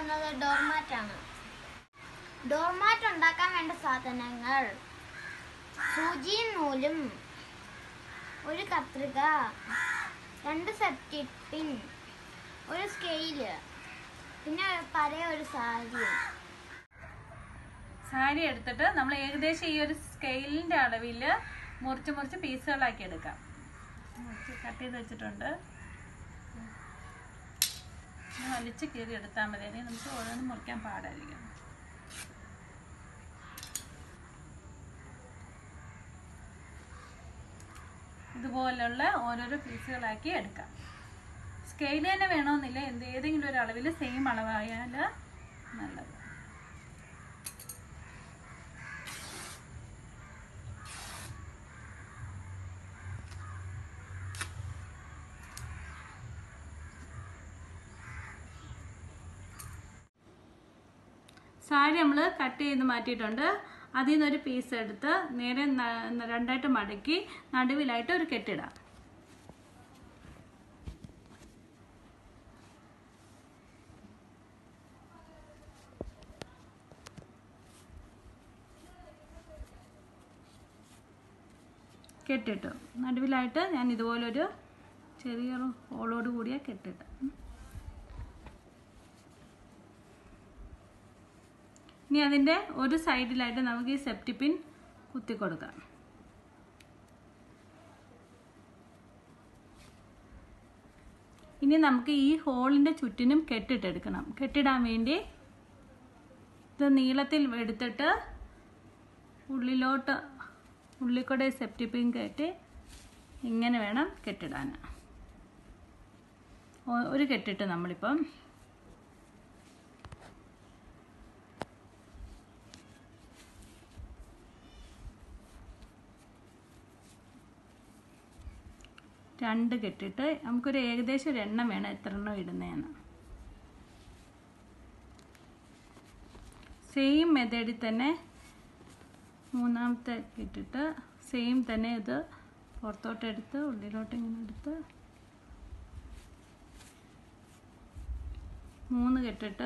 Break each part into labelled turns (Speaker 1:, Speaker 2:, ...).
Speaker 1: പോകുന്നത് ഡോർമാറ്റ് ആണ് ഡോർമാറ്റ് ഉണ്ടാക്കാൻ വേണ്ട സാധനങ്ങൾ സൂചിയും നൂലും ഒരു കത്രിക രണ്ട് സെപ്റ്റിക് പിൻ ഒരു സ്കെയില് പിന്നെ പഴയ ഒരു സാരി
Speaker 2: സാരി എടുത്തിട്ട് നമ്മൾ ഏകദേശം ഈ ഒരു സ്കെയിലിൻ്റെ അളവിൽ മുറിച്ച് മുറിച്ച് പീസുകളാക്കി എടുക്കാം മുറിച്ച് കട്ട് ചെയ്ത് വെച്ചിട്ടുണ്ട് ഇനി വലിച്ച് കീറി എടുത്താൽ മതി അല്ലെങ്കിൽ നമുക്ക് ഓരോന്നും മുറിക്കാൻ പാടായിരിക്കും ഇതുപോലുള്ള ഓരോരോ പീസുകളാക്കി എടുക്കാം സ്കെയിൽ തന്നെ വേണമെന്നില്ല എന്ത് ഏതെങ്കിലും ഒരു അളവിൽ സെയിം അളവായാൽ നല്ലത് സാരി നമ്മൾ കട്ട് ചെയ്ത് മാറ്റിയിട്ടുണ്ട് അതിൽ നിന്നൊരു പീസ് എടുത്ത് നേരെ ന- രണ്ടായിട്ട് മടക്കി നടുവിലായിട്ട് ഒരു കെട്ടിടാം കെട്ടിട്ടു നടുവിലായിട്ട് ഞാൻ ഇതുപോലൊരു ചെറിയൊരു ഹോളോട് കൂടിയ കെട്ടിട്ട് ഇനി അതിൻ്റെ ഒരു സൈഡിലായിട്ട് നമുക്ക് ഈ സെപ്റ്റി പിൻ കുത്തി കൊടുക്കാം ഇനി നമുക്ക് ഈ ഹോളിൻ്റെ ചുറ്റിനും കെട്ടിട്ടെടുക്കണം കെട്ടിടാൻ വേണ്ടി ഇത് നീളത്തിൽ എടുത്തിട്ട് ഉള്ളിലോട്ട് ഉള്ളിക്കൂടെ സെപ്റ്റി പിൻ കെട്ടി ഇങ്ങനെ വേണം കെട്ടിടാൻ ഒ- ഒരു കെട്ടിട്ട് നമ്മളിപ്പം രണ്ട് കെട്ടിട്ട് നമുക്കൊരു ഏകദേശം ഒരു എണ്ണം വേണം എത്ര എണ്ണം ഇടുന്നതെന്ന് സെയിം മെത്തേഡിൽ തന്നെ മൂന്നാമത്തെ ഇട്ടിട്ട് സെയിം തന്നെ ഇത് പുറത്തോട്ട് എടുത്ത് ഉള്ളിലോട്ട് ഇങ്ങനെ എടുത്ത് മൂന്ന് കെട്ടിട്ട്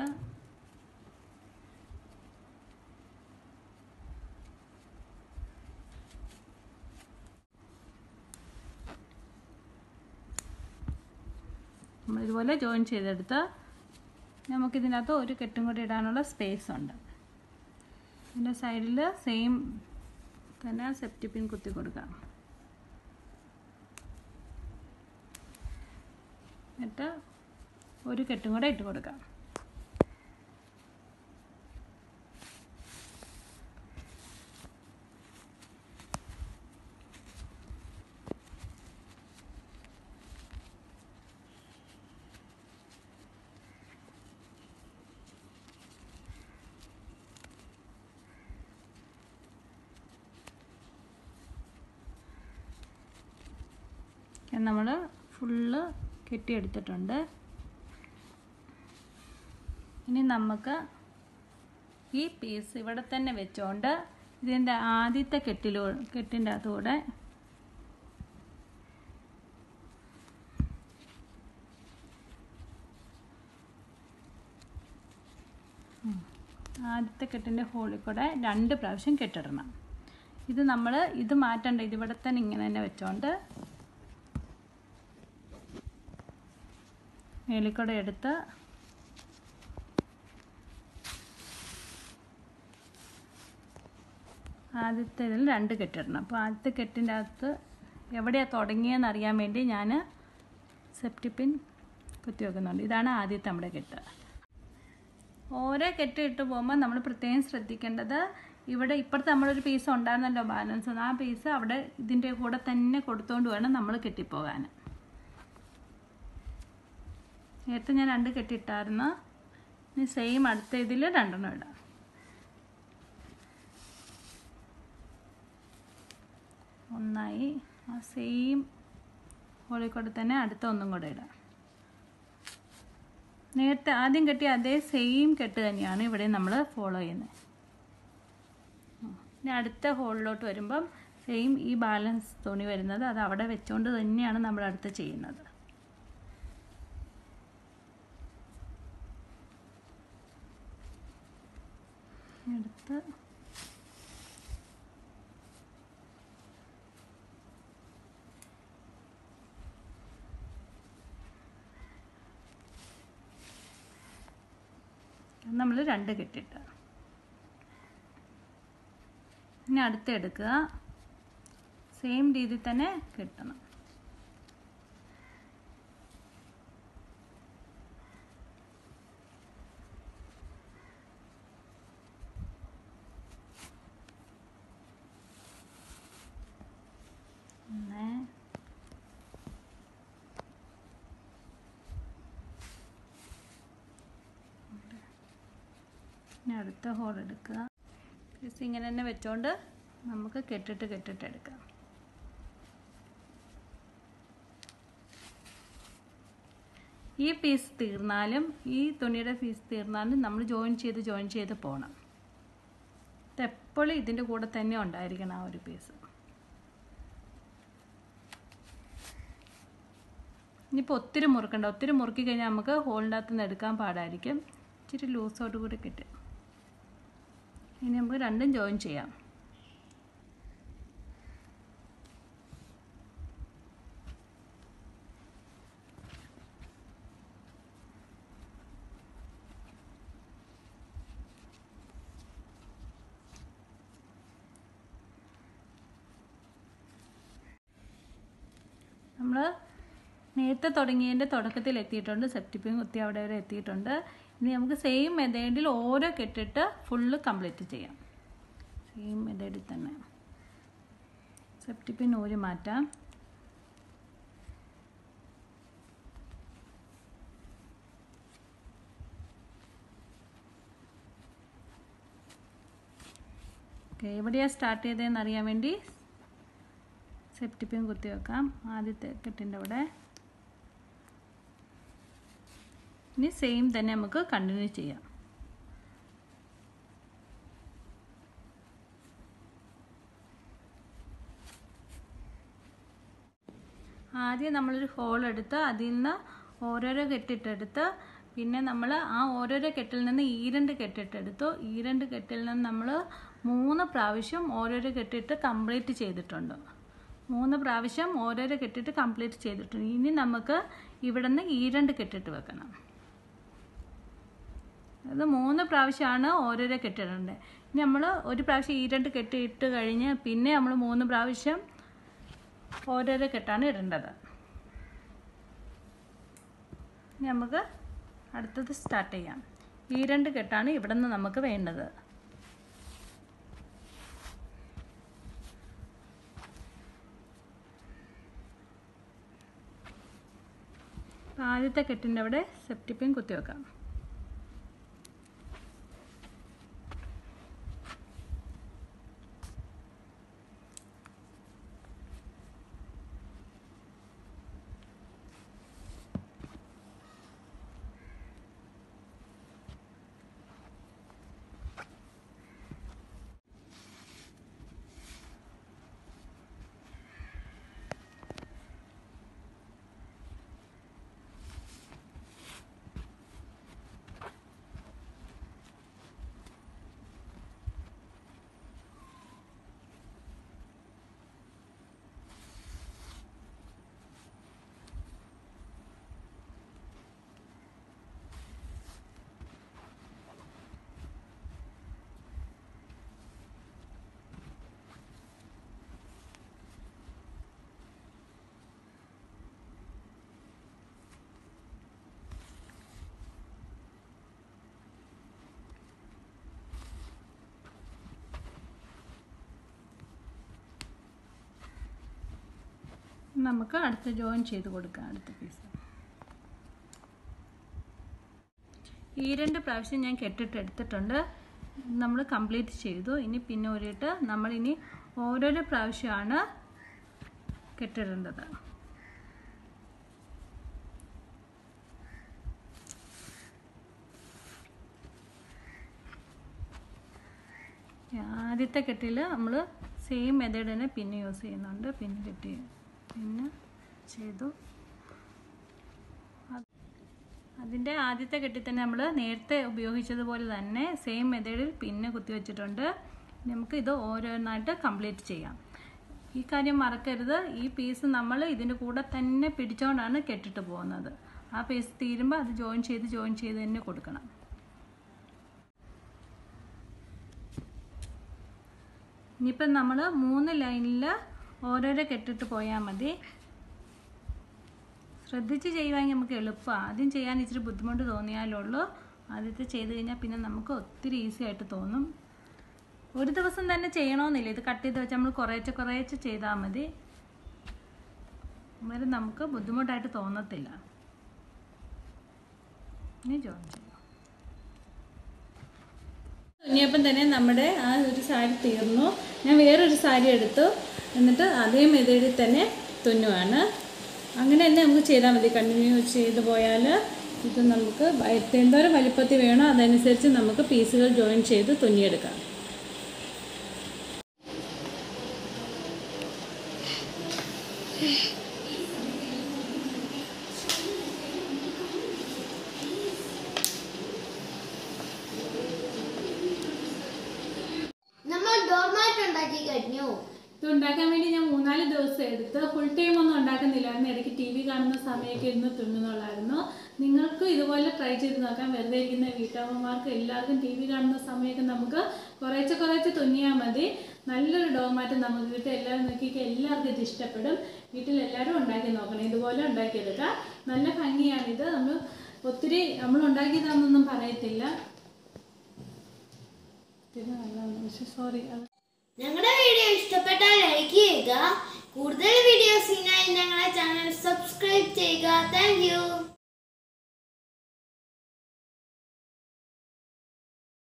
Speaker 2: നമ്മൾ ഇതുപോലെ ജോയിൻ ചെയ്തെടുത്ത് നമുക്കിതിനകത്ത് ഒരു കെട്ടും കൂടി ഇടാനുള്ള സ്പേസ് ഉണ്ട് ഇതിൻ്റെ സൈഡിൽ സെയിം തന്നെ സെപ്റ്റി പിൻ കുത്തി കൊടുക്കാം എന്നിട്ട് ഒരു കെട്ടും കൂടെ ഇട്ട് കൊടുക്കാം നമ്മൾ ഫുള്ള് കെട്ടിയെടുത്തിട്ടുണ്ട് ഇനി നമുക്ക് ഈ പീസ് ഇവിടെ തന്നെ വെച്ചുകൊണ്ട് ഇതിൻ്റെ ആദ്യത്തെ കെട്ടിലൂ കെട്ടിൻ്റെ അകത്തൂടെ ഉം. ആദ്യത്തെ കെട്ടിൻ്റെ ഹോളിൽ കൂടെ രണ്ട് പ്രാവശ്യം കെട്ടിടണം ഇത് നമ്മൾ ഇത് മാറ്റണ്ട ഇത് ഇവിടെ തന്നെ ഇങ്ങനെ തന്നെ വെച്ചോണ്ട് മേളിൽ കൂടെ എടുത്ത് ആദ്യത്തെ ഇതിൽ രണ്ട് കെട്ടിടണം അപ്പോൾ ആദ്യത്തെ കെട്ടിൻ്റെ അകത്ത് എവിടെയാണ് തുടങ്ങിയതെന്ന് അറിയാൻ വേണ്ടി ഞാൻ സെപ്റ്റിപ്പിൻ കുത്തി വെക്കുന്നുണ്ട് ഇതാണ് ആദ്യത്തെ നമ്മുടെ കെട്ട് ഓരോ കെട്ട് ഇട്ട് പോകുമ്പോൾ നമ്മൾ പ്രത്യേകം ശ്രദ്ധിക്കേണ്ടത് ഇവിടെ ഇപ്പുറത്ത് നമ്മളൊരു പീസ് ഉണ്ടായിരുന്നല്ലോ ബാലൻസ് ആ പീസ് അവിടെ ഇതിൻ്റെ കൂടെ തന്നെ കൊടുത്തുകൊണ്ട് വേണം നമ്മൾ കെട്ടിപ്പോകാൻ നേരത്തെ ഞാൻ രണ്ട് കെട്ടിട്ടായിരുന്നു ഇനി സെയിം അടുത്ത ഇതിൽ രണ്ടെണ്ണം ഇടാം ഒന്നായി ആ സെയിം ഹോളിൽ കൂടെ തന്നെ അടുത്ത ഒന്നും കൂടെ ഇടാം നേരത്തെ ആദ്യം കെട്ടിയ അതേ സെയിം കെട്ട് തന്നെയാണ് ഇവിടെ നമ്മൾ ഫോളോ ചെയ്യുന്നത് ഇനി അടുത്ത ഹോളിലോട്ട് വരുമ്പം സെയിം ഈ ബാലൻസ് തുണി വരുന്നത് അത് അവിടെ വെച്ചുകൊണ്ട് തന്നെയാണ് നമ്മൾ അടുത്ത് ചെയ്യുന്നത് എടുത്ത് നമ്മൾ രണ്ട് കെട്ടിട്ട് ഇനി അടുത്ത് എടുക്കുക സെയിം രീതിയിൽ തന്നെ കെട്ടണം ഒന്ന് ഇനി അടുത്ത ഹോൾ എടുക്കുക പീസ് ഇങ്ങനെ തന്നെ വെച്ചോണ്ട് നമുക്ക് കെട്ടിട്ട് കെട്ടിട്ട് എടുക്കാം ഈ പീസ് തീർന്നാലും ഈ തുണിയുടെ പീസ് തീർന്നാലും നമ്മൾ ജോയിൻ ചെയ്ത് ജോയിൻ ചെയ്ത് പോകണം ഇതെപ്പോഴും ഇതിൻ്റെ കൂടെ തന്നെ ഉണ്ടായിരിക്കണം ആ ഒരു പീസ് ഇനിയിപ്പോൾ ഒത്തിരി മുറുക്കണ്ട ഒത്തിരി മുറുക്കി കഴിഞ്ഞാൽ നമുക്ക് ഹോളിൻ്റെ അകത്ത് നിന്ന് എടുക്കാൻ പാടായിരിക്കും ഇച്ചിരി ലൂസോട്ട് കൂടി കിട്ടും ഇനി നമുക്ക് രണ്ടും ജോയിൻ ചെയ്യാം നമ്മൾ നേരത്തെ തുടങ്ങിയതിൻ്റെ തുടക്കത്തിൽ എത്തിയിട്ടുണ്ട് സെപ്റ്റിപ്പിൻ കുത്തി അവിടെ വരെ എത്തിയിട്ടുണ്ട് ഇനി നമുക്ക് സെയിം മെത്തേഡിൽ ഓരോ കെട്ടിട്ട് ഫുള്ള് കംപ്ലീറ്റ് ചെയ്യാം സെയിം മെത്തേഡിൽ തന്നെ സെപ്റ്റിപ്പിൻ ഊരി മാറ്റാം ഓക്കെ എവിടെയാണ് സ്റ്റാർട്ട് ചെയ്തതെന്ന് അറിയാൻ വേണ്ടി സെപ്റ്റിപ്പിൻ കുത്തി വെക്കാം ആദ്യത്തെ കെട്ടിൻ്റെ അവിടെ ഇനി സെയിം തന്നെ നമുക്ക് കണ്ടിന്യൂ ചെയ്യാം ആദ്യം നമ്മളൊരു ഹോൾ എടുത്ത് അതിൽ നിന്ന് ഓരോരോ കെട്ടിട്ടെടുത്ത് പിന്നെ നമ്മൾ ആ ഓരോരോ കെട്ടിൽ നിന്ന് ഈ രണ്ട് കെട്ടിട്ടെടുത്തു ഈ രണ്ട് കെട്ടിൽ നിന്ന് നമ്മൾ മൂന്ന് പ്രാവശ്യം ഓരോരോ കെട്ടിട്ട് കംപ്ലീറ്റ് ചെയ്തിട്ടുണ്ട് മൂന്ന് പ്രാവശ്യം ഓരോരോ കെട്ടിട്ട് കംപ്ലീറ്റ് ചെയ്തിട്ടുണ്ട് ഇനി നമുക്ക് ഇവിടെ നിന്ന് ഈ രണ്ട് കെട്ടിട്ട് വെക്കണം അത് മൂന്ന് പ്രാവശ്യമാണ് ഓരോരോ കെട്ടിടേണ്ടത് ഇനി നമ്മൾ ഒരു പ്രാവശ്യം ഈ രണ്ട് കെട്ടി ഇട്ട് കഴിഞ്ഞ് പിന്നെ നമ്മൾ മൂന്ന് പ്രാവശ്യം ഓരോരോ കെട്ടാണ് ഇടേണ്ടത് ഇനി നമുക്ക് അടുത്തത് സ്റ്റാർട്ട് ചെയ്യാം ഈ രണ്ട് കെട്ടാണ് ഇവിടെ നിന്ന് നമുക്ക് വേണ്ടത് ആദ്യത്തെ കെട്ടിൻ്റെ അവിടെ സെപ്റ്റിപ്പിൻ കുത്തിവെക്കാം നമുക്ക് അടുത്ത ജോയിൻ ചെയ്ത് കൊടുക്കാം അടുത്ത പീസ് ഈ രണ്ട് പ്രാവശ്യം ഞാൻ കെട്ടിട്ട് എടുത്തിട്ടുണ്ട് നമ്മൾ കംപ്ലീറ്റ് ചെയ്തു ഇനി പിന്നെ ഒരിട്ട് നമ്മളിനി ഓരോരോ പ്രാവശ്യമാണ് കെട്ടിടേണ്ടത് ആദ്യത്തെ കെട്ടിൽ നമ്മൾ സെയിം മെത്തേഡ് തന്നെ പിന്നെ യൂസ് ചെയ്യുന്നുണ്ട് പിന്നെ കെട്ടി പിന്നെ ചെയ്തു അത് അതിൻ്റെ ആദ്യത്തെ കെട്ടിൽ തന്നെ നമ്മൾ നേരത്തെ ഉപയോഗിച്ചതുപോലെ തന്നെ സെയിം മെത്തേഡിൽ പിന്നെ കുത്തി വെച്ചിട്ടുണ്ട് നമുക്ക് ഇത് ഓരോന്നായിട്ട് കംപ്ലീറ്റ് ചെയ്യാം ഈ കാര്യം മറക്കരുത് ഈ പീസ് നമ്മൾ ഇതിൻ്റെ കൂടെ തന്നെ പിടിച്ചുകൊണ്ടാണ് കെട്ടിട്ട് പോകുന്നത് ആ പീസ് തീരുമ്പോൾ അത് ജോയിൻ ചെയ്ത് ജോയിൻ ചെയ്ത് തന്നെ കൊടുക്കണം ഇനിയിപ്പം നമ്മൾ മൂന്ന് ലൈനിൽ ഓരോരോ കെട്ടിട്ട് പോയാൽ മതി ശ്രദ്ധിച്ച് ചെയ്യുവാണെങ്കിൽ നമുക്ക് എളുപ്പമാണ് ആദ്യം ചെയ്യാൻ ഇച്ചിരി ബുദ്ധിമുട്ട് തോന്നിയാലുള്ളൂ ആദ്യത്തെ ചെയ്ത് കഴിഞ്ഞാൽ പിന്നെ നമുക്ക് ഒത്തിരി ഈസി ആയിട്ട് തോന്നും ഒരു ദിവസം തന്നെ ചെയ്യണമെന്നില്ല ഇത് കട്ട് ചെയ്ത് വെച്ച് നമ്മൾ കുറേശ്ശെ കുറേശ്ശെ ചെയ്താൽ മതി അന്നേരം നമുക്ക് ബുദ്ധിമുട്ടായിട്ട് തോന്നത്തില്ല ഇനി ജോയിൻ ചെയ്യാം തുന്നിയപ്പം തന്നെ നമ്മുടെ ആ ഒരു സാരി തീർന്നു ഞാൻ വേറൊരു സാരി എടുത്തു എന്നിട്ട് അതേ മെതേഡിൽ തന്നെ തുന്നുവാണ് അങ്ങനെ തന്നെ നമുക്ക് ചെയ്താൽ മതി കണ്ടിന്യൂ ചെയ്ത് പോയാൽ ഇത് നമുക്ക് എന്തോരം വലിപ്പത്തിൽ വേണോ അതനുസരിച്ച് നമുക്ക് പീസുകൾ ജോയിൻ ചെയ്ത് തുന്നിയെടുക്കാം
Speaker 1: നമ്മൾ ഡോർമാറ്റ് ഉണ്ടാക്കി കഴിഞ്ഞു
Speaker 2: ഇത് ഉണ്ടാക്കാൻ വേണ്ടി ഞാൻ മൂന്നാല് ദിവസം എടുത്ത് ഫുൾ ടൈം ഒന്നും ഉണ്ടാക്കുന്നില്ലായിരുന്നു ഇടയ്ക്ക് ടി വി കാണുന്ന സമയമൊക്കെ ഇരുന്ന് തുന്നുന്നുള്ളായിരുന്നു നിങ്ങൾക്ക് ഇതുപോലെ ട്രൈ ചെയ്ത് നോക്കാം വെറുതെ ഇരിക്കുന്ന വീട്ടമ്മമാർക്ക് എല്ലാവർക്കും ടി വി കാണുന്ന സമയമൊക്കെ നമുക്ക് കുറേശ്ശെ കുറേശ്ശെ തുന്നിയാൽ മതി നല്ലൊരു ഡോമാറ്റ് നമുക്ക് കിട്ടും എല്ലാവരും നോക്കിയൊക്കെ എല്ലാവർക്കും ഇത് ഇഷ്ടപ്പെടും വീട്ടിൽ എല്ലാവരും ഉണ്ടാക്കി നോക്കണം ഇതുപോലെ ഉണ്ടാക്കിയെടുക്കുക നല്ല ഭംഗിയാണിത് നമ്മൾ ഒത്തിരി നമ്മൾ ഉണ്ടാക്കിയതാണെന്നൊന്നും പറയത്തില്ല ഇത് നല്ലതാണ് പക്ഷെ സോറി അത്
Speaker 1: ഞങ്ങളുടെ വീഡിയോ ഇഷ്ടപ്പെട്ടാൽ ലൈക്ക് ചെയ്യുക കൂടുതൽ വീഡിയോസിനായി ഞങ്ങളുടെ ചാനൽ സബ്സ്ക്രൈബ് ചെയ്യുക താങ്ക് യു